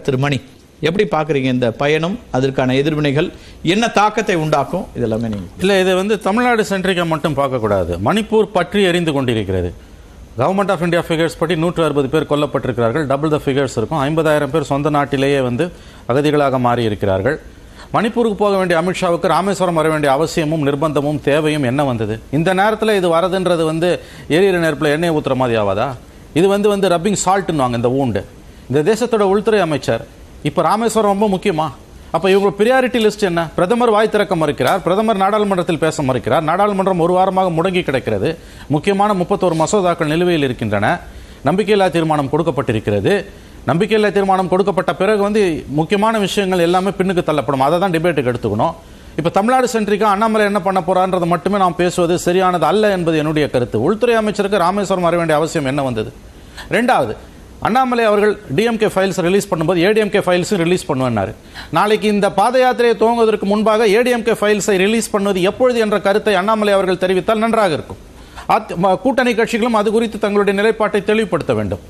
திரு மணி எப்படி பாக்குறீங்க இந்த பயணம் அதற்கான எதிர்வினைகள் என்ன தாக்கத்தை உண்டாக்கும் இதெல்லாமே நீங்க இல்லை இது வந்து தமிழ்நாடு சென்ட்ரிக்கை மட்டும் பார்க்கக்கூடாது மணிப்பூர் பற்றி எரிந்து கொண்டிருக்கிறது கவர்மெண்ட் ஆஃப் இந்தியா ஃபிகர்ஸ் படி நூற்று அறுபது பேர் கொல்லப்பட்டிருக்கிறார்கள் டபுள் த ஃபிகர்ஸ் இருக்கும் ஐம்பதாயிரம் பேர் சொந்த நாட்டிலேயே வந்து அகதிகளாக மாறி இருக்கிறார்கள் மணிப்பூருக்கு போக வேண்டிய அமித்ஷாவுக்கு ராமேஸ்வரம் வர வேண்டிய அவசியமும் நிர்பந்தமும் தேவையும் என்ன வந்தது இந்த நேரத்தில் இது வரதுன்றது வந்து எரியிற நெருப்பில் எண்ணெய் ஊத்துற மாதிரி ஆகாதா இது வந்து வந்து ரப்பிங் சால்ட்னுவாங்க இந்த ஊண்டு இந்த தேசத்தோட உள்துறை அமைச்சர் இப்போ ராமேஸ்வரம் ரொம்ப முக்கியமா அப்ப இவங்க பிரியாரிட்டி லிஸ்ட் என்ன பிரதமர் வாய் திறக்க மறுக்கிறார் பிரதமர் நாடாளுமன்றத்தில் பேச மறுக்கிறார் நாடாளுமன்றம் ஒரு வாரமாக முடங்கி கிடக்கிறது முக்கியமான முப்பத்தோரு மசோதாக்கள் நிலுவையில் இருக்கின்றன நம்பிக்கையில்லா தீர்மானம் கொடுக்கப்பட்டிருக்கிறது நம்பிக்கையில்லா தீர்மானம் கொடுக்கப்பட்ட பிறகு வந்து முக்கியமான விஷயங்கள் எல்லாமே பின்னுக்கு தள்ளப்படும் அதை தான் டிபேட்டுக்கு எடுத்துக்கணும் இப்ப தமிழ்நாடு சென்ட்ரிக்கா அண்ணாமலை என்ன பண்ண போறான்றது மட்டுமே நாம் பேசுவது சரியானது அல்ல என்பது என்னுடைய கருத்து உள்துறை அமைச்சருக்கு ராமேஸ்வரம் வர வேண்டிய அவசியம் என்ன வந்தது ரெண்டாவது அண்ணாமலை அவர்கள் டிஎம்கே ஃபைல்ஸ் ரிலீஸ் பண்ணும்போது ஏடிஎம்கே ஃபைல்ஸும் ரிலீஸ் பண்ணுவேன்னாரு நாளைக்கு இந்த பாத யாத்திரையை துவங்குவதற்கு முன்பாக ஏடிஎம்கே ஃபைல்ஸை ரிலீஸ் பண்ணுவது எப்பொழுது என்ற கருத்தை அண்ணாமலை அவர்கள் தெரிவித்தால் நன்றாக இருக்கும் அத்- ம- கூட்டணி கட்சிகளும் அது குறித்து தங்களுடைய நிலைப்பாட்டை தெளிவுபடுத்த வேண்டும்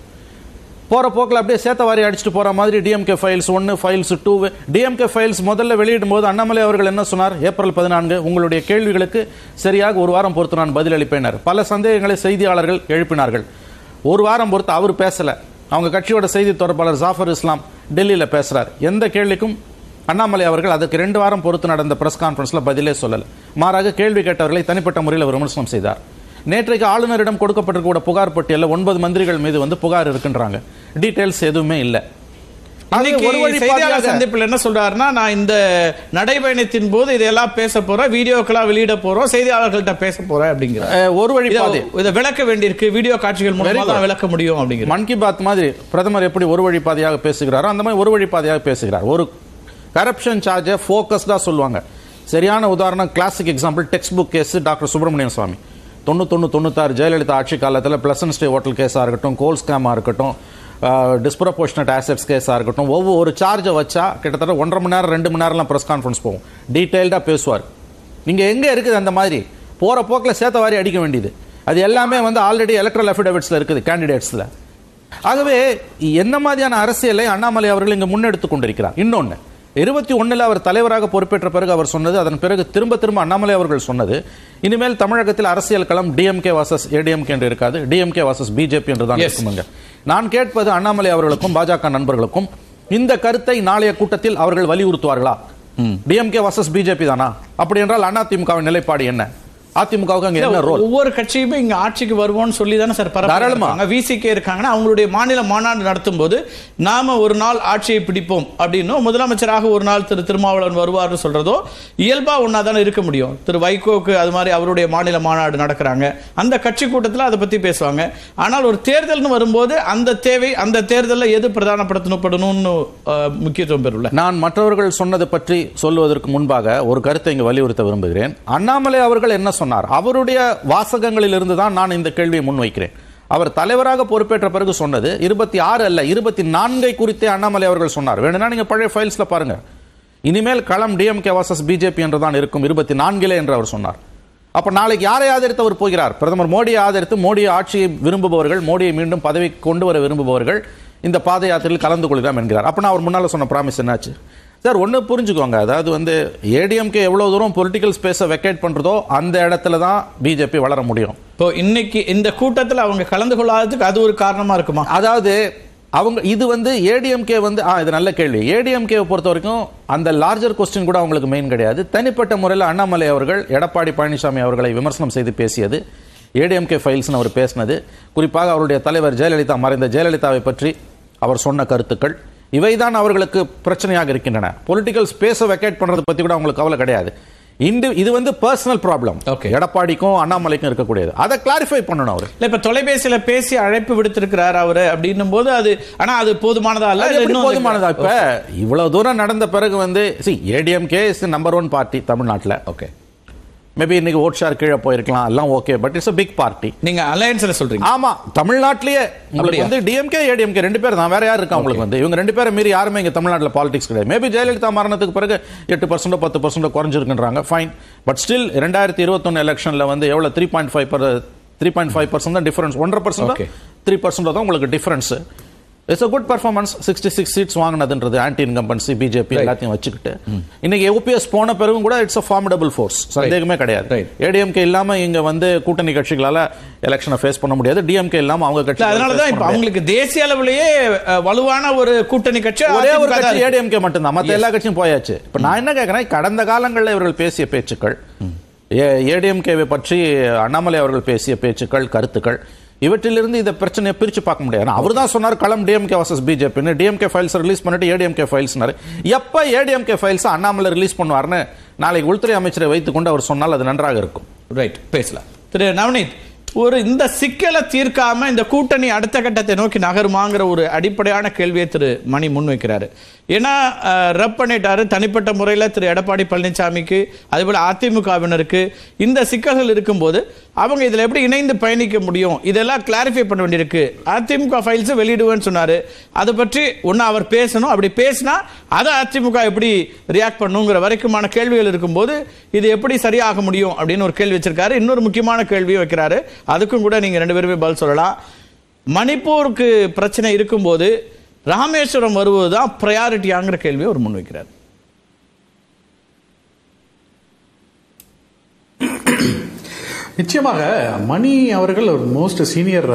போற போக்கில் அப்படியே சேத்தவாரி அடிச்சுட்டு போற மாதிரி டிஎம்கே ஃபைல்ஸ் ஒன்று ஃபைல்ஸ் டூ டிஎம்கே ஃபைல்ஸ் முதல்ல வெளியிடும் போது அண்ணாமலை அவர்கள் என்ன சொன்னார் ஏப்ரல் பதினான்கு உங்களுடைய கேள்விகளுக்கு சரியாக ஒரு வாரம் பொறுத்து நான் பதிலளிப்பேனார் பல சந்தேகங்களை செய்தியாளர்கள் எழுப்பினார்கள் ஒரு வாரம் பொறுத்து அவர் பேசல அவங்க கட்சியோட செய்தி தொடர்பாளர் ஜாஃபர் இஸ்லாம் டெல்லியில் பேசுறார் எந்த கேள்விக்கும் அண்ணாமலை அவர்கள் அதுக்கு ரெண்டு வாரம் பொறுத்து நடந்த பிரஸ் கான்ஃபரன்ஸ்ல பதிலே சொல்லல மாறாக கேள்வி கேட்டவர்களை தனிப்பட்ட முறையில் அவர் விமர்சனம் செய்தார் நேற்றைக்கு ஆளுநரிடம் கொடுக்கப்பட்டிருக்க புகார் பட்டியலில் ஒன்பது மந்திரிகள் மீது வந்து புகார் இருக்கின்றாங்க டீடைல்ஸ் எதுவுமே இல்லை ஆகவே இன்னைக்கு ஒரு வழி செய்தியாளர் பாதையாக- சந்திப்பில் என்ன சொல்றாருன்னா நான் இந்த நடைபயணத்தின் போது இதெல்லாம் பேச போறேன் வீடியோக்கெல்லாம் வெளியிட போறோம் செய்தியாளர்கள்ட்ட பேச போறேன் அப்படிங்கிற அஹ், ஒரு வழி பாதை இதை விளக்க வேண்டியிருக்கு வீடியோ காட்சிகள் மூலமா Very தான் good. விளக்க முடியும் அப்படிங்கிற மன் கி பாத் மாதிரி பிரதமர் எப்படி ஒரு வழி பாதையாக பேசுகிறாரோ அந்த மாதிரி ஒரு வழி பாதையாக பேசுகிறார் ஒரு கரப்ஷன் சார்ஜை ஃபோக்கஸ்டாக சொல்லுவாங்க சரியான உதாரணம் classic example text book case doctor Subramanian Swamy தொண்ணூத்தொன்று தொண்ணூத்தாறு ஜெயலலிதா ஆட்சி காலத்தில் பிளசன் ஸ்டே ஹோட்டல் கேஸாக இருக்கட்டும் கோல் ஸ்கேமாக இருக்கட்டும் டிஸ்ப்ரப்போர்ஷனட் ஆசெட்ஸ் கேஸாக இருக்கட்டும் ஒவ்வொரு சார்ஜை வச்சா கிட்டத்தட்ட ஒன்றரை மணி நேரம் ரெண்டு மணி நேரம்லாம் ப்ரெஸ் கான்ஃபரன்ஸ் போகும் டீட்டெயில்டாக பேசுவார் நீங்கள் எங்கே இருக்குது அந்த மாதிரி போகிற போக்கில் சேத்த வாரி அடிக்க வேண்டியது அது எல்லாமே வந்து ஆல்ரெடி எலக்ட்ரல் அஃபிடவிட்ஸில் இருக்குது கேண்டிடேட்ஸில் ஆகவே என்ன மாதிரியான அரசியலை அண்ணாமலை அவர்கள் இங்கு முன்னெடுத்து கொண்டிருக்கிறார் இன்னொன்று இருபத்தி ஒண்ணுல அவர் தலைவராக பொறுப்பேற்ற பிறகு அவர் சொன்னது அதன் பிறகு திரும்ப திரும்ப அண்ணாமலை அவர்கள் சொன்னது இனிமேல் தமிழகத்தில் அரசியல் களம் டிஎம்கே வாசஸ் ஏடிஎம்கே என்று இருக்காது டிஎம்கே வாசஸ் பிஜேபி என்று தான் Yes. இருக்குமுங்க நான் கேட்பது அண்ணாமலை அவர்களுக்கும் பாஜக நண்பர்களுக்கும் இந்த கருத்தை நாளைய கூட்டத்தில் அவர்கள் வலியுறுத்துவார்களா டிஎம்கே வாசஸ் பிஜேபி தானா அப்படி என்றால் அதிமுகவின் நிலைப்பாடு என்ன அதிமுகவுக்கு அங்க என்ன ரோல் ஒவ்வொரு கட்சியுமே இங்க ஆட்சிக்கு வருவோம்னு சொல்லி தானே சார் தாராளமா. விசிகே இருக்காங்கன்னா அவங்களுடைய மாநில மாநாடு நடத்தும் போது நாம ஒரு நாள் ஆட்சியை பிடிப்போம் அப்படின்னும் முதலமைச்சராக ஒரு நாள் திரு திருமாவளவன் வருவார்னு சொல்றதோ இயல்பா ஒன்னா தானே இருக்க முடியும் திரு வைகோக்கு அது மாதிரி அவருடைய மாநில மாநாடு நடக்கிறாங்க அந்த கட்சி கூட்டத்தில் அதை பத்தி பேசுவாங்க ஆனால் ஒரு தேர்தல்னு வரும்போது அந்த தேவை அந்த தேர்தலில் எது பிரதானப்படுத்தப்படணும்னு அஹ், முக்கியத்துவம் பெறும்ல நான் மற்றவர்கள் சொன்னது பற்றி சொல்வதற்கு முன்பாக ஒரு கருத்தை இங்கு வலியுறுத்த விரும்புகிறேன் அண்ணாமலை அவர்கள் என்ன சொன்னார் அவருடைய வாசகங்களிலிருந்து தான் நான் இந்த கேள்வியை முன்வைக்கிறேன் அவர் தலைவராக பொறுப்பேற்ற பிறகு சொன்னது இருபத்தி ஆறு அல்ல இருபத்தி நான்கை குறித்தே அண்ணாமலை அவர்கள் சொன்னார் வேணும்னா நீங்க பழைய ஃபைல்ஸ்ல பாருங்க இனிமேல் களம் டிஎம்கே வாசஸ் பிஜேபி என்று தான் இருக்கும் இருபத்தி நான்கிலே என்று அவர் சொன்னார் அப்ப நாளைக்கு யாரை ஆதரித்து அவர் போகிறார் பிரதமர் மோடியை ஆதரித்து மோடி ஆட்சியை விரும்புபவர்கள் மோடியை மீண்டும் பதவிக்கு கொண்டு வர விரும்புபவர்கள் இந்த பாத யாத்திரையில் கலந்து கொள்கிறோம் என்கிறார் அப்ப நான் அவர் முன்னால சொன்ன ப்ராமிஸ் என்னாச்சு சார் ஒன்று புரிஞ்சுக்கோங்க அதாவது வந்து ஏடிஎம்கே எவ்வளவு தூரம் பொலிட்டிக்கல் ஸ்பேஸை வெக்கேட் பண்றதோ அந்த இடத்துல தான் பிஜேபி வளர முடியும் இப்போ இன்னைக்கு இந்த கூட்டத்தில் அவங்க கலந்து கொள்ளாததுக்கு அது ஒரு காரணமா இருக்குமா அதாவது அவங்க இது வந்து ஏடிஎம்கே வந்து ஆ இது நல்ல கேள்வி ஏடிஎம்கே பொறுத்த வரைக்கும் அந்த லார்ஜர் கொஸ்டின் கூட அவங்களுக்கு மெயின் கிடையாது தனிப்பட்ட முறையில் அண்ணாமலை அவர்கள் எடப்பாடி பழனிசாமி அவர்களை விமர்சனம் செய்து பேசியது ஏடிஎம்கே ஃபைல்ஸ்னு அவர் பேசினது குறிப்பாக அவருடைய தலைவர் ஜெயலலிதா மறைந்த ஜெயலலிதாவை பற்றி அவர் சொன்ன கருத்துக்கள் இவைதான் அவர்களுக்கு பிரச்சனையாக இருக்கின்றன பொலிட்டிக்கல் ஸ்பேஸை வெக்கேட் பண்றதை பத்தி கூட அவங்களுக்கு கவலை கிடையாது இண்டு இது வந்து பர்சனல் ப்ராப்ளம் Okay. எடப்பாடிக்கும் அண்ணாமலைக்கும் இருக்கக்கூடியது அதை கிளாரிஃபை பண்ணணும் அவர் இல்ல இப்ப தொலைபேசியில பேசி அழைப்பு விடுத்திருக்கிறார் அவரு அப்படின்னும் போது அது ஆனா அது போதுமானதா இல்ல அது இல்ல எப்படி இன்னும் போதுமானதா இப்ப இவ்வளவு தூரம் நடந்த பிறகு வந்து சி ADMK is number one party தமிழ்நாட்டுல ஓகே மேபி இன்னைக்கு ஓட் ஷேர் கீழே போயிருக்கலாம் எல்லாம் okay but it's a big party நீங்க அலையன்ஸ்ல சொல்றீங்க ஆமா தமிழ்நாட்டிலேயே உங்களுக்கு அப்படியா? வந்து டிஎம்கே ஏடிஎம்கே ரெண்டு பேர் தான் வேற யார் இருக்கா உங்களுக்கு வந்து இவங்க ரெண்டு பேரும் மீறி யாருமே இங்க தமிழ்நாட்டுல பாலிடிக்ஸ் கிடையாது மேபி ஜெயலலிதா மரணத்துக்கு பிறகு எட்டு பர்சன்டோ பத்து பர்சன்டோ குறைஞ்சிருக்குன்றாங்க ஃபைன் பட் ஸ்டில் ரெண்டாயிரத்தி இருபத்தொன்னு எலெக்ஷன்ல வந்து எவ்வளவு three point five three point five percent தான் டிஃபரன்ஸ் ஒன்றரை பர்சன்ட் Okay. த்ரீ பர்சன்ட் தான் உங்களுக்கு difference it's a good performance sixty six seats வாங்கினதுன்றது ஆன்டி இன்கம்பன்சி பிஜேபி எல்லாத்தையும் வச்சுக்கிட்டு இன்னைக்கு ஓபிஎஸ் போன பிறகும் கூட இட்ஸ் a formidable ஃபோர்ஸ் சந்தேகமே கிடையாது Right. ஏடிஎம்கே இல்லாம இங்க வந்து கூட்டணி கட்சிகளால எலெக்ஷனை ஃபேஸ் பண்ண முடியாது டிஎம்கே இல்லாம அவங்க கட்சி அதனாலதான் இப்ப அவங்களுக்கு தேசிய அளவிலேயே அஹ், வலுவான ஒரு கூட்டணி கட்சி ஒரே ஒரு அதிமுக தான் கட்சி இருக்கு. ஏடிஎம்கே மட்டும்தான் மத்த எல்லா கட்சியும் போயாச்சு இப்ப நான் என்ன கேட்கிறேன் கடந்த காலங்களில் இவர்கள் பேசிய பேச்சுக்கள் ஏடிஎம்கேவை பற்றி அண்ணாமலை அவர்கள் பேசிய பேச்சுக்கள் கருத்துக்கள் இவற்றிலிருந்து இந்த பிரச்சனையை பிரிச்சு பார்க்க முடியாது அவர் தான் சொன்னார் களம் டிஎம்கே வர்சஸ் பிஜேபின்னு டிஎம்கே ஃபைல்ஸ் ரிலீஸ் பண்ணிட்டு ஏடிஎம்கே ஃபைல்ஸ்னாரு எப்ப ஏடிஎம்கே ஃபைல்ஸ் அண்ணாமலை ரிலீஸ் பண்ணுவார்னு நாளைக்கு உள்துறை அமைச்சரை வைத்துக்கொண்டு அவர் சொன்னால் அது நன்றாக இருக்கும் ரைட் பேசலாம் திரு நவநீத் ஒரு இந்த சிக்கலை தீர்க்காம இந்த கூட்டணி அடுத்த கட்டத்தை நோக்கி நகருமாங்கிற ஒரு அடிப்படையான கேள்வியை திரு மணி முன்வைக்கிறாரு ஏன்னா ரப் பண்ணிட்டாரு தனிப்பட்ட முறையில் திரு எடப்பாடி பழனிசாமிக்கு அதேபோல அதிமுகவினருக்கு இந்த சிக்கல்கள் இருக்கும்போது அவங்க இதில் எப்படி இணைந்து பயணிக்க முடியும் இதெல்லாம் கிளாரிஃபை பண்ண வேண்டியிருக்கு அதிமுக ஃபைல்ஸ் வெளியிடுவேன்னு சொன்னாரு அதை பற்றி ஒன்று அவர் பேசணும் அப்படி பேசினா அதை அதிமுக எப்படி ரியாக்ட் பண்ணுங்கிற வரைக்குமான கேள்விகள் இருக்கும்போது இது எப்படி சரியாக முடியும் அப்படின்னு ஒரு கேள்வி வச்சிருக்காரு இன்னொரு முக்கியமான கேள்வியும் வைக்கிறாரு அதுக்கும் கூட நீங்க ரெண்டு பேருமே பதில் சொல்லலாம் மணிப்பூருக்கு பிரச்சனை இருக்கும்போது ராமேஸ்வரம் வருவதுதான் ப்ரையாரிட்டியாங்கிற கேள்வியை அவர் முன்வைக்கிறார் நிச்சயமாக மணி அவர்கள் ஒரு மோஸ்ட் சீனியர்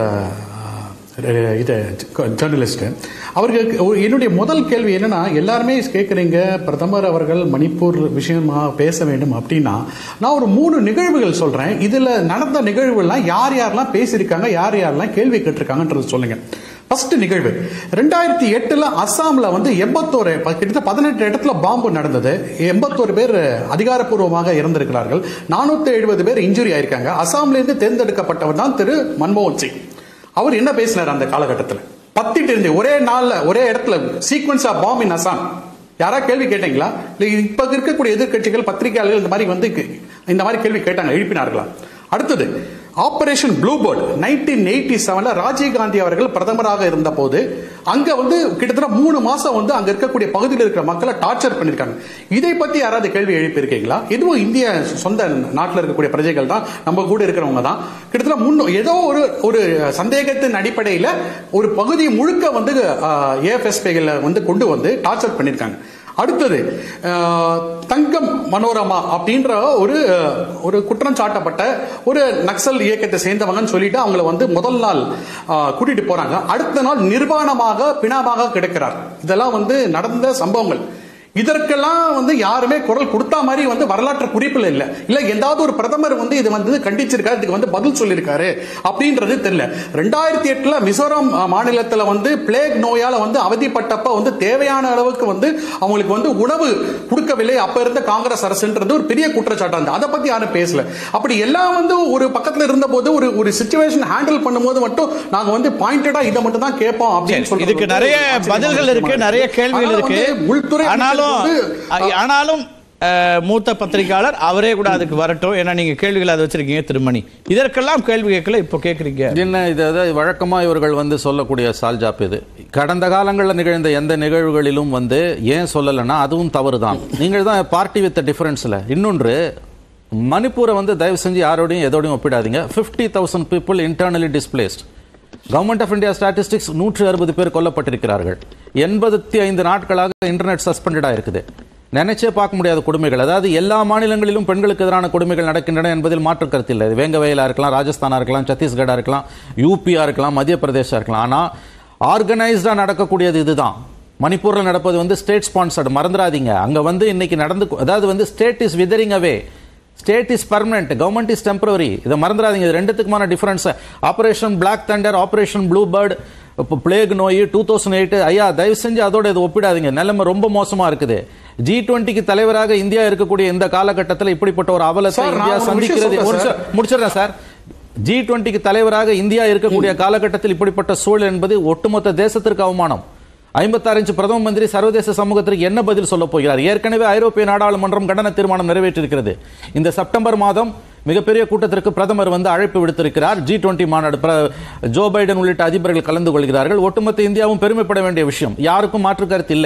இது ஜேர்னலிஸ்ட் அவர்களுக்கு ஒரு- என்னுடைய முதல் கேள்வி என்னன்னா எல்லாருமே கேட்குறீங்க பிரதமர் அவர்கள் மணிப்பூர் விஷயமா பேச வேண்டும் அப்படின்னா நான் ஒரு மூணு நிகழ்வுகள் சொல்றேன் இதுல நடந்த நிகழ்வுகள்லாம் யார் யாரெல்லாம் பேசியிருக்காங்க யார் யாரெல்லாம் கேள்வி கேட்டிருக்காங்கன்றது சொல்லுங்க ஃபர்ஸ்ட் நிகழ்வு ரெண்டாயிரத்தி எட்டுல அஸ்ஸாம்ல வந்து எண்பத்தோரு கிட்டத்தட்ட பதினெட்டு இடத்துல பாம்பு நடந்தது எண்பத்தோரு பேர் அதிகாரப்பூர்வமாக இறந்திருக்கிறார்கள் நானூத்தி எழுபது பேர் இன்ஜுரி ஆயிருக்காங்க அஸ்ஸாம்ல இருந்து தேர்ந்தெடுக்கப்பட்டவர் தான் திரு மன்மோகன் சிங் அவர் என்ன பேசினார் அந்த காலகட்டத்தில் பத்திட்டு இருந்து ஒரே நாள்ல ஒரே இடத்துல sequence of bomb in Assam யாரா கேள்வி கேட்டீங்களா இல்ல இப்ப இருக்கக்கூடிய எதிர்க்கட்சிகள் பத்திரிகையாளர்கள் இந்த மாதிரி வந்து கே- இந்த மாதிரி கேள்வி கேட்டாங்க எழுப்பினார்களா அடுத்தது operation blue bird nineteen eighty செவன்ல ராஜீவ்காந்தி அவர்கள் பிரதமராக இருந்த போது அங்க வந்து கிட்டத்தட்ட மூணு மாசம் வந்து அங்க இருக்கக்கூடிய பகுதியில் இருக்கிற மக்களை டார்ச்சர் பண்ணிருக்காங்க இதை பத்தி யாராவது கேள்வி எழுப்பியிருக்கீங்களா இதுவும் இந்திய சொந்த நாட்டில் இருக்கக்கூடிய பிரஜைகள் தான் நம்ம கூட இருக்கிறவங்க தான் கிட்டத்தட்ட முன் ஏதோ ஒரு ஒரு சந்தேகத்தின் அடிப்படையில் ஒரு பகுதி முழுக்க வந்து ஏஎஃப்எஸ்பிகளை வந்து கொண்டு வந்து டார்ச்சர் பண்ணியிருக்காங்க அடுத்தது அஹ், தங்கம் மனோரமா அப்படின்ற ஒரு அஹ், ஒரு குற்றம் சாட்டப்பட்ட ஒரு நக்சல் இயக்கத்தை சேர்ந்தவங்கன்னு சொல்லிட்டு அவங்கள வந்து முதல் நாள் அஹ், கூட்டிட்டு போறாங்க அடுத்த நாள் நிர்வாணமாக பிணமாக கிடக்கிறார் இதெல்லாம் வந்து நடந்த சம்பவங்கள் இதற்கெல்லாம் வந்து யாருமே குரல் கொடுத்தா மாதிரி வந்து வரலாற்று குறிப்பில் இல்ல இல்ல ஏதாவது ஒரு பிரதமர் வந்து இது வந்து கண்டிச்சிருக்காரு இதுக்கு வந்து பதில் சொல்லியிருக்காரு அப்படின்றது தெரியல ரெண்டாயிரத்தி எட்டுல மிசோரம் அஹ், மாநிலத்துல வந்து பிளேக் நோயால வந்து அவதிப்பட்டப்ப வந்து தேவையான அளவுக்கு வந்து அவங்களுக்கு வந்து உணவு கொடுக்கவில்லை அப்ப இருந்த காங்கிரஸ் அரசுன்றது ஒரு பெரிய குற்றச்சாட்டு இருந்தது அதை பத்தி யாரும் பேசல அப்படி எல்லாம் வந்து ஒரு பக்கத்துல இருந்த போது ஒரு ஒரு சுச்சுவேஷன் ஹேண்டில் பண்ணும்போது மட்டும் நாங்க வந்து பாயிண்டடா இதை மட்டும் தான் கேட்போம் அப்படின்னு சொல்றது இதுக்கு வந்து நிறைய ஒரு ஆச்சரியமான பதில்கள் இருக்கு விஷயமா நிறைய கேள்விகள் அதனால இருக்கு வந்து உள்துறை ஆனாலும் அமைச்சர் வந்து, ஆனாலும் அஹ், மூத்த பத்திரிகையாளர் அவரே கூட அதுக்கு வரட்டும் ஏன்னா நீங்க கேள்விகள் அதை வச்சிருக்கீங்க திருமணி இதற்கெல்லாம் கேள்வி கேட்கல இப்போ கேக்குறீங்க என்ன இது அதாவது வழக்கமா இவர்கள் வந்து சொல்லக்கூடிய சால்ஜாப் இது கடந்த காலங்களில் நிகழ்ந்த எந்த நிகழ்வுகளிலும் வந்து ஏன் சொல்லலைன்னா அதுவும் தவறுதான் நீங்கள் தான் பார்ட்டி வித் டிஃபரன்ஸ்ல இன்னொன்று மணிப்பூரை வந்து தயவு செஞ்சு யாரோடையும் எதோடையும் ஒப்பிடாதீங்க fifty thousand people internally displaced government of India statistics நூற்று அறுபது பேர் கொல்லப்பட்டிருக்கிறார்கள் எண்பத்தி ஐந்து நாட்களாக இன்டர்நெட் சஸ்பெண்டடா இருக்குது நினைச்சே பார்க்க முடியாத கொடுமைகள் அதாவது எல்லா மாநிலங்களிலும் பெண்களுக்கு எதிரான கொடுமைகள் நடக்கின்றன என்பதில் மாற்று கருத்து இல்லை இது வேங்கவயலா இருக்கலாம் ராஜஸ்தானா இருக்கலாம் சத்தீஸ்கடா இருக்கலாம் யூபியா இருக்கலாம் மத்திய பிரதேசா இருக்கலாம் ஆனா ஆர்கனைஸ்டா நடக்கக்கூடியது இதுதான் மணிப்பூர்ல நடப்பது வந்து ஸ்டேட் ஸ்பான்சர்டு மறந்துடாதீங்க அங்க வந்து இன்னைக்கு நடந்து அதாவது வந்து state is withering away state is permanent government is temporary இதை மறந்துடாதீங்க இது ரெண்டுத்துக்குமான difference operation black thunder operation blue bird இப்போ பிளேக் நோய் டூ தௌசண்ட் எயிட் ஐயா தயவு செஞ்சு அதோட இது ஒப்பிடாதீங்க நிலைமை ரொம்ப மோசமா இருக்குது ஜி டுவெண்ட்டிக்கு தலைவராக இந்தியா இருக்கக்கூடிய இந்த காலகட்டத்தில் இப்படிப்பட்ட ஒரு அவலத்தை சார், நான் இந்தியா ஒரு விஷயம் சந்திக்கிறது சொல்றேன் ஒரு சார். நிமிஷம் முடிச்சிடுறேன் சார் ஜி டுவெண்ட்டிக்கு தலைவராக இந்தியா இருக்கக்கூடிய காலகட்டத்தில் இப்படிப்பட்ட சூழல் என்பது ஒட்டுமொத்த தேசத்திற்கு அவமானம் ஐம்பத்தாறு இன்ச்சு பிரதம மந்திரி சர்வதேச சமூகத்திற்கு என்ன பதில் சொல்ல போகிறார் ஏற்கனவே ஐரோப்பிய நாடாளுமன்றம் கண்டன தீர்மானம் நிறைவேற்றிருக்கிறது இந்த செப்டம்பர் மாதம் மிகப்பெரிய கூட்டத்திற்கு பிரதமர் வந்து அழைப்பு விடுத்திருக்கிறார் ஜி டுவெண்ட்டி மாநாடு பிர- ஜோ பைடன் உள்ளிட்ட அதிபர்கள் கலந்து கொள்கிறார்கள் ஒட்டுமொத்த இந்தியாவும் பெருமைப்பட வேண்டிய விஷயம் யாருக்கும் மாற்று கருத்து இல்லை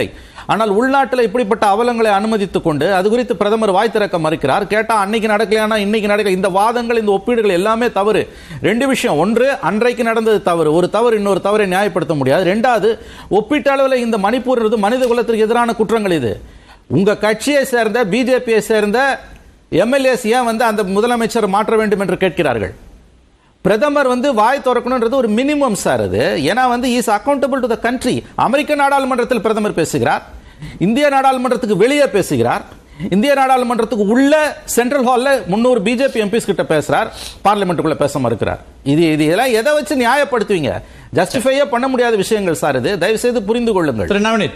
ஆனால் உள்நாட்டில் இப்படிப்பட்ட அவலங்களை அனுமதித்துக் கொண்டு அது குறித்து பிரதமர் வாய் திறக்க மறுக்கிறார் கேட்டா அன்னைக்கு நடக்கலையானா இன்னைக்கு நடக்கல இந்த வாதங்கள் இந்த ஒப்பீடுகள் எல்லாமே தவறு ரெண்டு விஷயம் ஒன்று அன்றைக்கு நடந்தது தவறு ஒரு தவறு இன்னொரு தவறை நியாயப்படுத்த முடியாது ரெண்டாவது ஒப்பீட்டு அளவில் இந்த மணிப்பூர் மனித குலத்திற்கு எதிரான குற்றங்கள் இது உங்க கட்சியை சேர்ந்த பிஜேபியை சேர்ந்த எம்எல்ஏஸ் ஏன் வந்து அந்த முதலமைச்சர் மாற்ற வேண்டும் என்று கேட்கிறார்கள் பிரதமர் வந்து வாய் திறக்கணுன்றது ஒரு மினிமம் சார் அது ஏன்னா வந்து is accountable to the country அமெரிக்க நாடாளுமன்றத்தில் பிரதமர் பேசுகிறார் இந்திய நாடாளுமன்றத்துக்கு வெளியே பேசுகிறார் இந்திய நாடாளுமன்றத்துக்கு உள்ள சென்ட்ரல் ஹால்ல முன்னூறு பிஜேபி எம்பிஸ் கிட்ட பேசுறார் பார்லிமெண்ட்டுக்குள்ள பேச மறுக்கிறார் இது இது இதெல்லாம் எதை வச்சு நியாயப்படுத்துவீங்க ஜஸ்டிஃபையே பண்ண முடியாத விஷயங்கள் சார் இது தயவு செய்து புரிந்து கொள்ளுங்கள் திரு நவனித்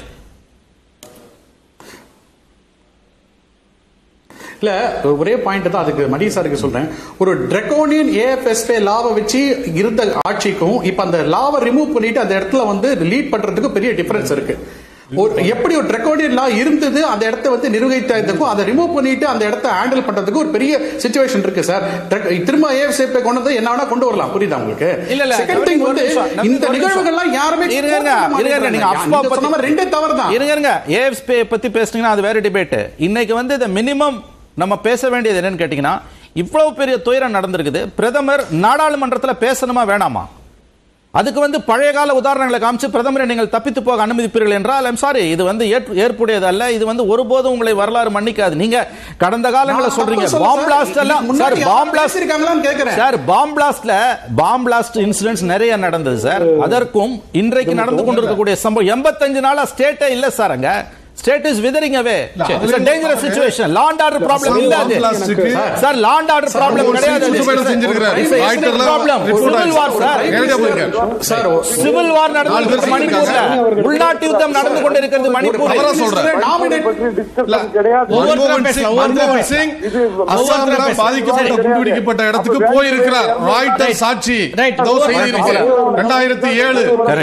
இல்ல ஒரே பாயிண்ட் தான் அதுக்கு மணி சாருக்கு சொல்றேன் ஒரு ட்ரெக்கோனியன் ஏஎஃப்எஸ்பே லாவை வச்சு இருந்த ஆட்சிக்கும் இப்ப அந்த லாவை ரிமூவ் பண்ணிட்டு அந்த இடத்துல வந்து லீட் பண்றதுக்கு பெரிய டிஃபரன்ஸ் இருக்கு ஒரு எப்படி ஒரு ட்ரெக்கோனியன் லா இருந்தது அந்த இடத்த வந்து நிர்வகித்ததுக்கும் அதை ரிமூவ் பண்ணிட்டு அந்த இடத்த ஹேண்டில் பண்றதுக்கு ஒரு பெரிய சுச்சுவேஷன் இருக்கு சார் திரும்ப ஏஎஃப்எஸ்பே கொண்டு வந்து என்ன வேணா கொண்டு வரலாம் புரியுதா உங்களுக்கு இல்ல, இல்ல, செகண்ட் திங் ஒரு வந்து நிமிஷம், நம்ம இந்த ஒரு நிமிஷம். நிகழ்வுகள்லாம் யாருமே இருங்க, இருங்க, இருங்க, நீங்க அஃப்வா நீங்க சொன்ன மாதிரி ரெண்டே தவறு தான் இருங்க இருங்க ஏஎஃப்ஸ்பே பத்தி பேசுனீங்கன்னா அது வேற டிபேட் இன்னைக்கு வந்து இந்த மினிமம் நம்ம பேச வேண்டியது என்னன்னு கேட்டீங்கன்னா இவ்வளவு பெரிய துயரம் நடந்திருக்குது பிரதமர் நாடாளுமன்றத்தில் பேசணுமா வேணாமா அதுக்கு வந்து பழைய கால உதாரணங்களை காமிச்சு பிரதமரை நீங்கள் தப்பித்து போக அனுமதிப்பீர்கள் என்றால் ஐம் சாரி இது வந்து ஏற்பு- ஏற்புடையது அல்ல இது வந்து ஒருபோதும் உங்களை வரலாறு மன்னிக்காது நீங்க கடந்த காலங்களை நான் சொல்றீங்க தப்பு சொல்ல பாம் சார். பிளாஸ்ட் எல்லாம் இதுக்கு முன்னாடி சார் பாம் யாராவது பிளாஸ்ட் பேசியிருக்காங்களான்னு கேட்கிறேன். சார் பாம் பிளாஸ்ட்ல பாம் பிளாஸ்ட் இன்சிடென்ட்ஸ் நிறைய நடந்தது சார் அதற்கும் இன்றைக்கு நடந்து கொண்டிருக்கக்கூடிய சம்பவம் எண்பத்தஞ்சு நாளா ஸ்டேட்டே இல்ல சார் அங்க state is withering away it's a dangerous situation law and order problem இல்ல அது பிளாஸ்டிக்கு sir law and order problem ஒரு கிடையாது சுற்றுப்பயணம் செஞ்சிருக்கிறாரு. It's a ethnic ஆயிரத்துல problem report civil war sir நேரடியா போயிருக்காரு. சார் சிவில் வார் நாலு பேர் நடந்து மணிப்பூர்ல உள்நாட்டு யுத்தம் நடந்து கொண்டிருக்கிறது மணிப்பூர் தவறா சொல்றேன். ஒவ்வொருத்தரா மன்மோகன் பேசலாம், சிங் ஒவ்வொருத்தரா மன்மோகன் பேசலாம். சிங் ஒவ்வொருத்தரா அஸ்ஸாம்ல பேசலாம். பாதிக்கப்பட்ட சரி. குண்டுவெடிக்கப்பட்ட இடத்துக்கு போயிருக்கிறார் ராய்ட்டர் சாட்சி Right. இதோ செய்தி இருக்கு ரெண்டாயிரத்தி ஏழு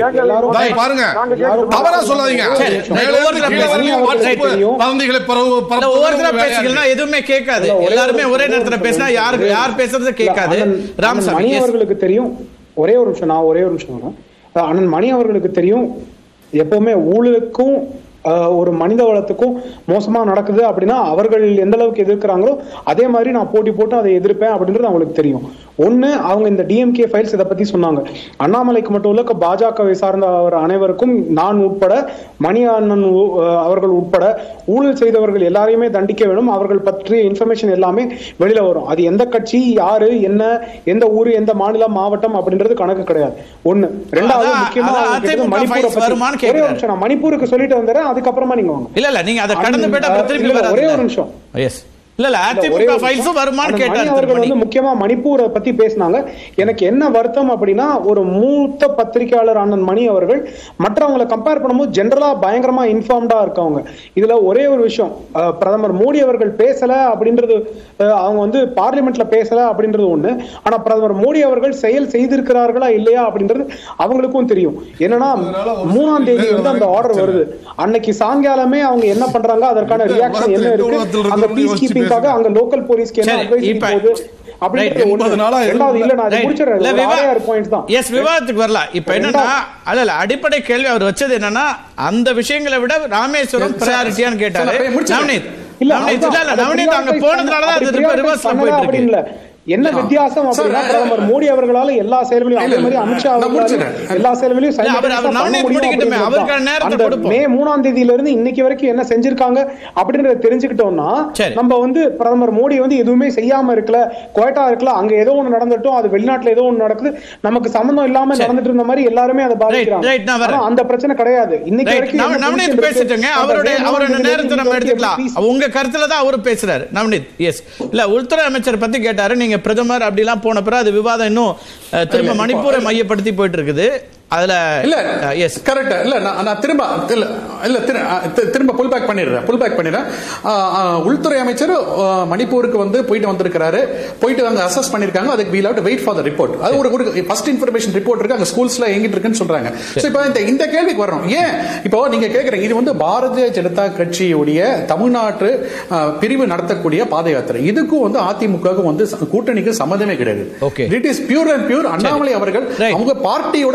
தாய் பாருங்க தவறா சொல்லாதீங்க சரி. மேல இருந்து ஒவ்வொருத்தரா கீழ வரைக்கும் பேசுங்க. WhatsApp Right. பறந்துகளை பரவு இல்ல, பரப்புவது ஒவ்வொருத்தரா உங்க வேலையா பேசிக்கலாம் இருக்கு. எதுவுமே கேட்காது எல்லாருமே ஒரே நேரத்துல பேசினா யாரு யார் பேசுறது கேட்காது அண்ணன் அண்ணன் ராமசாமி மணி yes. அவர்களுக்கு தெரியும் ஒரே ஒரு நிமிஷம் நான் ஒரே ஒரு நிமிஷம் வரேன். அஹ் அண்ணன் மணி அவர்களுக்கு தெரியும் எப்பவுமே ஊழலுக்கும் அஹ், ஒரு மனித வளத்துக்கும் மோசமா நடக்குது அப்படின்னா அவர்கள் எந்த அளவுக்கு எதிர்க்கிறாங்களோ அதே மாதிரி நான் போட்டி போட்டு அதை எதிர்ப்பேன் அப்படின்றது அவங்களுக்கு தெரியும் ஒண்ணு அவங்க இந்த டிஎம்கே ஃபைல்ஸ் இதை பத்தி சொன்னாங்க அண்ணாமலைக்கு மட்டும் இல்ல பாஜகவை சார்ந்த அவர் அனைவருக்கும் நான் உட்பட மணி அண்ணன் உ- அஹ், அவர்கள் உட்பட ஊழல் செய்தவர்கள் எல்லாரையுமே தண்டிக்க வேணும் அவர்கள் பற்றிய இன்ஃபர்மேஷன் எல்லாமே வெளியில வரும் அது எந்த கட்சி யாரு என்ன எந்த ஊரு எந்த மாநிலம் மாவட்டம் அப்படின்றது கணக்கு கிடையாது ஒண்ணு ரெண்டாவது அதான், முக்கியமா அதான் அவங்க கேட்டது அதிமுக மணிப்பூரை files வருமான்னு பத்தி ஒரே கேக்குறாரு. ஒரு நிமிஷம் நான் மணிப்பூருக்கு சொல்லிட்டு வந்துடுறேன் அதுக்கப்புறமா நீங்க வாங்க இல்ல இல்ல நீங்க அதை கடந்து போயிட்டு அப்புறம் திருப்பி இல்ல, வராது ஒரே ஒரு நிமிஷம். எஸ் இல்ல இல்ல ஒரே அதிமுக ஒரு ஃபைல்ஸும் நிமிஷம். வருமான்னு அண்ணன் கேட்டார் மணி அவர்கள் திருமணி வந்து முக்கியமா மணிப்பூரை பத்தி பேசினாங்க எனக்கு என்ன வருத்தம் அப்படின்னா ஒரு மூத்த பத்திரிகையாளர் அண்ணன் மணி அவர்கள் மற்றவங்களை கம்பேர் பண்ணும்போது ஜெனரலா பயங்கரமா இன்ஃபார்ம்டா இருக்கவங்க இதுல ஒரே ஒரு விஷயம் அஹ், பிரதமர் மோடி அவர்கள் பேசல அப்படின்றது அஹ், அவங்க வந்து பார்லிமெண்ட்ல பேசல அப்படின்றது ஒண்ணு ஆனா பிரதமர் மோடி அவர்கள் செயல் செய்திருக்கிறார்களா இல்லையா அப்படின்றது அவங்களுக்கும் தெரியும் என்னன்னா மூணாம் தேதி வந்து அந்த ஆர்டர் வருது அன்னைக்கு சாயங்காலமே அவங்க என்ன பண்றாங்க அதற்கான ரியாக்ஷன் என்ன இருக்கு அந்த பீஸ் கீப்பிங்காக அங்க லோக்கல் போலீஸ்க்கு என்ன சரி, advice இப்ப- போகுது அப்படின்றது Right, ஒண்ணு. எண்பது நாளா ரெண்டாவது இல்ல நான் அதை Right. முடிச்சிடுறேன் இல்ல, ஒரு விவா- ஆறு ஆறு points தான் Yes, விவாதத்துக்கு வரலாம் இப்ப என்னன்னா அல்ல இல்ல அடிப்படை கேள்வி அவர் வச்சது என்னன்னா அந்த விஷயங்களை விட ராமேஸ்வரம் பிரையாரிட்டியான்னு கேட்டாரு சார், நான் முடிச்சிடுறேன். நவநீத் இல்ல நவநீத் இல்ல இல்ல அதுதான். நவநீத் அங்க அப்படி போனதுனாலதான் அது திருப்பி prioritize ரிவர்ஸ்ல பண்ணல போயிட்டு அப்படின்னு இருக்கு இல்ல. என்ன வித்தியாசம் அப்படின்னா சார், பிரதமர் மோடி அவர்களால எல்லா செயல்களையும் இல்ல, அதே மாதிரி இல்ல, அமித்ஷா நான் அவர்களாலும் முடிச்சிடுறேன். எல்லா செயல்களையும் இல்ல, அவர்- அவர் simultaneous-ஆ பண்ண நவநீத் முடியும் முடிக்கட்டுமே. அப்படின்றது அவருக்கான தான். நேரத்தை அந்த கொடுப்போம். மே மூணாம் தேதியில இருந்து இன்னைக்கு வரைக்கும் என்ன செஞ்சிருக்காங்க அப்படின்றத தெரிஞ்சுக்கிட்டோம்னா சரி. நம்ம வந்து பிரதமர் மோடி வந்து எதுவுமே செய்யாம இருக்கல குவைட்டா இருக்கல அங்க ஏதோ ஒண்ணு நடந்துட்டோம் அது வெளிநாட்டுல ஏதோ ஒண்ணு நடக்குது நமக்கு சம்பந்தம் இல்லாம சரி. நடந்துட்டு இருந்த மாதிரி எல்லாருமே அதை பாதிக்கிறாங்க right, நான் வரேன். ஆனா அந்த பிரச்சனை கிடையாது இன்னைக்கு Right. வரைக்கும் நவ- என்ன நவநீத் position இருக்கு? பேசிட்டுங்க அந்த அவருடைய மே அவரோட மூணாம் நேரத்தை தேதி நம்ம வரைக்கும் எடுத்துக்கலாம் எப்படி உங்க கருத்துல தான் அவரு பேசுறாரு நவநீத் எஸ் இல்ல உள்துறை அமைச்சர் பத்தி கேட்டாரு நீங்க பிரதமர் அப்படிலாம் போன பிறகு அது விவாதம் இன்னும் அஹ், திரும்ப இல்ல, மணிப்பூரை இப்போ- மையப்படுத்தி போயிட்டு இருக்குது அதுல இல்ல எஸ் கரெக்ட் இல்ல நான் நான் திரும்ப இல்ல இல்ல திரு- அஹ் தி- திரும்ப புல் பேக் பண்ணிடுறேன் புல் பேக் பண்ணிடுறேன் அஹ், அஹ், உள்துறை அமைச்சர் அஹ், மணிப்பூருக்கு வந்து போயிட்டு வந்திருக்காரு போயிட்டு அங்க அசஸ் பண்ணிருக்காங்க அதுக்கு வீல் அவுட் வெயிட் ஃபார் த ரிப்போர்ட் அது ஒரு ஒரு ஃபர்ஸ்ட் இன்ஃபர்மேஷன் ரிப்போர்ட் இருக்கு அங்க ஸ்கூல்ஸ்ல எங்கிட்டு இருக்குன்னு சொல்றாங்க சோ இப்போ இந்த இந்த கேள்விக்கு வரோம் ஏன் இப்போ நீங்க கேக்குறீங்க இது வந்து பாரதிய ஜனதா கட்சியுடைய தமிழ்நாட்டு அஹ், பிரிவு நடத்தக்கூடிய பாத யாத்திரை இதுக்கும் வந்து அதிமுகவுக்கும் வந்து ச- கூட்டணிக்கு சம்மந்தமே கிடையாது Okay. It is pure and pure Annamalai அவர்கள் Right. அவங்க பார்ட்டியோட ஸ்ட்ரென்த்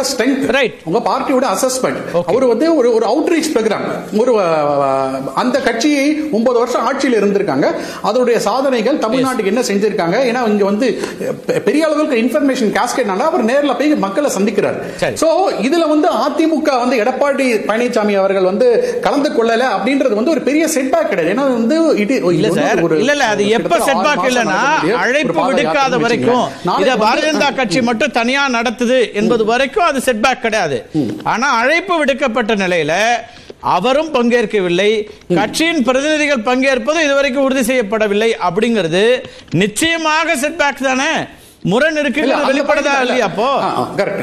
Right. உங்க பார்ட்டியோட அசஸ்மெண்ட் அவர் வந்து ஒரு ஒரு அவுட்ரீச் ப்ரோக்ராம் ஒரு அஹ், அந்த கட்சியை ஒன்பது வருஷம் ஆட்சியில் இருந்திருக்காங்க அதோடைய சாதனைகள் தமிழ்நாட்டுக்கு என்ன செஞ்சிருக்காங்க ஏன்னா இங்க வந்து பெ- பெரிய அளவுக்கு இன்ஃபர்மேஷன் கேஸ்கேட்னால அவர் நேர்ல போய் மக்களை சந்திக்கிறார் சரி. சோ இதுல வந்து அதிமுக வந்து எடப்பாடி பழனிசாமி அவர்கள் வந்து கலந்து கொள்ளல அப்படின்றது வந்து ஒரு பெரிய செட்பேக் கிடையாது ஏன்னா வந்து it- இது இல்ல வந்து சார் ஒரு- இல்ல இல்ல அது எப்ப கிட்டத்தட்ட ஆறு செட்பாக் மாசம் இல்லனா நடக்கக்கூடிய ஒரு அழைப்பு பாத விடுக்காத யாத்திரைன்னு வரைக்கும் வச்சுக்கோங்க. நாளைக்கு இத வந்து- பாரதிய ஜனதா கட்சி மட்டும் தனியா நடத்துது என்பது வரைக்கும் அது செட்பேக் கிடையாது ஆனா அழைப்பு விடுக்கப்பட்ட நிலையில அவரும் பங்கேற்கவில்லை கட்சியின் பிரதிநிதிகள் பங்கேற்பது இதுவரைக்கும் உறுதி செய்யப்படவில்லை அப்படிங்கிறது நிச்சயமாக செட்பேக் தானே முரண் இல்ல, இருக்குங்கிறது அந்த வெளிப்படுதா point இல்லையா அப்போ ஆ, ஆ, correct.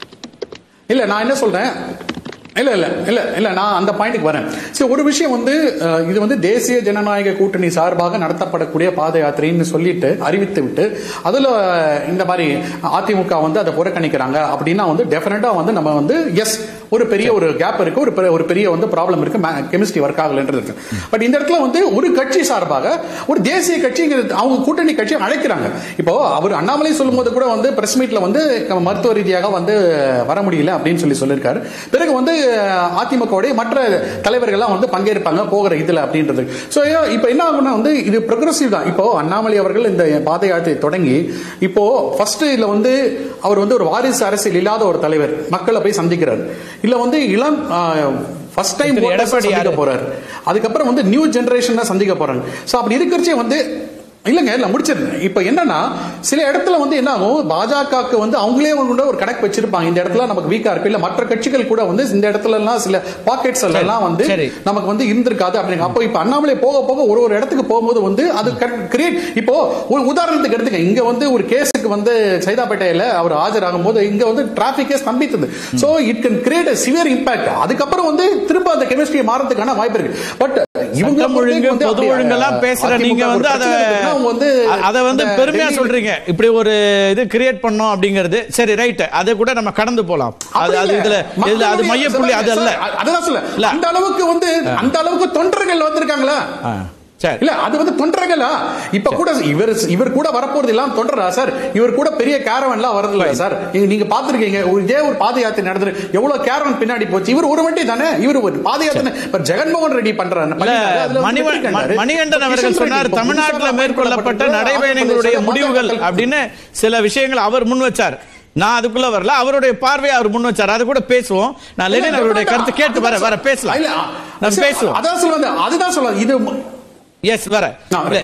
இல்ல நான் என்ன சொல்றேன் இல்ல இல்ல இல்ல இல்ல நான் அந்த பாயிண்ட்க்கு வரேன் சரி ஒரு விஷயம் வந்து அஹ், இது வந்து தேசிய ஜனநாயக கூட்டணி சார்பாக நடத்தப்படக்கூடிய பாத யாத்திரைன்னு சொல்லிட்டு அறிவித்து விட்டு அதுல இந்த மாதிரி அதிமுக வந்து அதை புறக்கணிக்கிறாங்க அப்படின்னா வந்து டெஃபினட்டா வந்து நம்ம வந்து எஸ் ஒரு பெரிய ஒரு கேப் இருக்கு ஒரு பெரிய- ஒரு பெரிய வந்து ப்ராப்ளம் இருக்கு கெமிஸ்ட்ரி ஒர்க் ஆகலன்றது இருக்கு பட் இந்த இடத்துல வந்து ஒரு கட்சி சார்பாக ஒரு தேசிய கட்சி அவங்க கூட்டணி கட்சி அழைக்கிறாங்க இப்போ அவர் அண்ணாமலை சொல்லும்போது கூட வந்து பிரஸ் மீட்ல வந்து மருத்துவ ரீதியாக வந்து வர முடியல அப்படின்னு சொல்லி சொல்லியிருக்காரு பிறகு வந்து அதிமுகவுடைய மற்ற தலைவர்கள்லாம் வந்து பங்கேற்பாங்க போகிற இதுல அப்படின்றது ஸோ இப்போ என்ன ஆகும்னா வந்து இது ப்ரோக்ரஸிவ் தான் இப்போ அண்ணாமலை அவர்கள் இந்த பாத யாத்திரை தொடங்கி இப்போ ஃபர்ஸ்ட் இதுல வந்து அவர் வந்து ஒரு வாரிசு அரசியல் இல்லாத ஒரு தலைவர் மக்களை போய் சந்திக்கிறார் இல்ல வந்து இளம் ஃபர்ஸ்ட் டைம் திரு எடப்பாடி சந்திக்க யாரு? போறாரு அதுக்கப்புறம் வந்து நியூ ஜெனரேஷன் தான் சந்திக்க போறாங்க சோ அப்படி இருக்கிறச்சே வந்து இல்லங்க இல்ல முடிச்சிருந்தேன் இப்ப என்னன்னா சில இடத்துல வந்து என்ன ஆகும் பாஜகவுக்கு வந்து அவங்களே வந்து ஒரு கணக்கு வச்சிருப்பாங்க இந்த இடத்துல நமக்கு வீக்கா இருக்கு இல்ல மற்ற கட்சிகள் கூட வந்து இந்த இடத்துல எல்லாம் சில பாக்கெட்ஸ் எல்லாம் வந்து சரி. நமக்கு வந்து இருந்திருக்காது அப்படிங்க அப்போ இப்ப அண்ணாமலை போக போக ஒரு ஒரு இடத்துக்கு போகும்போது வந்து அது கிரியேட் இப்போ ஒரு உதாரணத்துக்கு எடுத்துங்க இங்க வந்து ஒரு கேஸுக்கு வந்து சைதாப்பேட்டையில அவர் ஆஜராகும் போது இங்க வந்து டிராபிக்கே ஸ்தம்பித்தது so it can create severe impact அதுக்கப்புறம் வந்து திரும்ப அந்த கெமிஸ்ட்ரி மாறதுக்கான வாய்ப்பு இருக்கு பட் இவங்க சட்டம் ஒழுங்கு பொது ஒழுங்கெல்லாம் பேசுற நீங்க வந்து அத வந்து அ- அத வந்து அந்த பெருமையா டெல்லி- சொல்றீங்க இப்படி ஒரு இது கிரியேட் பண்ணோம் அப்படிங்கிறது சரி ரைட் அதை கூட நம்ம கடந்து போலாம் அது அது இதுல இதுல அது மையப்புள்ளி அது அல்ல சார், அதுதான் சொல்ல இல்ல. அந்த அளவுக்கு வந்து அந்த அளவுக்கு தொண்டர்கள் வந்திருக்காங்களா ஆ, சரி இல்ல அது வந்து தொண்டர்களா இப்ப கூட இவர் இவர் கூட வரப்போறது எல்லாம் தொண்டரா சார் இவர் கூட பெரிய கேரவன்லாம் வரது இல்ல சார் நீங்க- நீங்க பாத்துருக்கீங்க ஒரு இதே ஒரு பாத யாத்திரை நடந்து எவ்வளவு கேரவன் பின்னாடி போச்சு இவர் ஒரு வண்டி தானே இவர் ஒரு பாத யாத்திரை இப்ப ஜெகன்மோகன் ரெடி பண்றாரு இல்ல பண்ணிட்டாரு. அதுல வந்து மணிவ- வெற்றி ம- கண்டாரு. மணிகண்டன் இப்ப அவர்கள் கிஷன் சொன்னார் ரெட்டி, இப்ப தமிழ்நாட்டில் புதுசா மேற்கொள்ளப்பட்ட ஆட்சி நடைபயணங்களுடைய பண்ணப்பட்ட முடிவுகள் மக்கள் அப்படின்னு சில விஷயங்கள் அவர் முன் வச்சார் நான் அதுக்குள்ள வரல அவருடைய பார்வையை அவர் முன் வச்சார் அது கூட பேசுவோம் நான் லெனின் அவருடைய கருத்து கேட்டு வர வர பேசலாம் இல்ல, நம்ம சார், பேசுவோம் அதான் சொல்ல வந்தேன். அதுதான் சொல்ல இது எஸ் வர நான் இல்ல,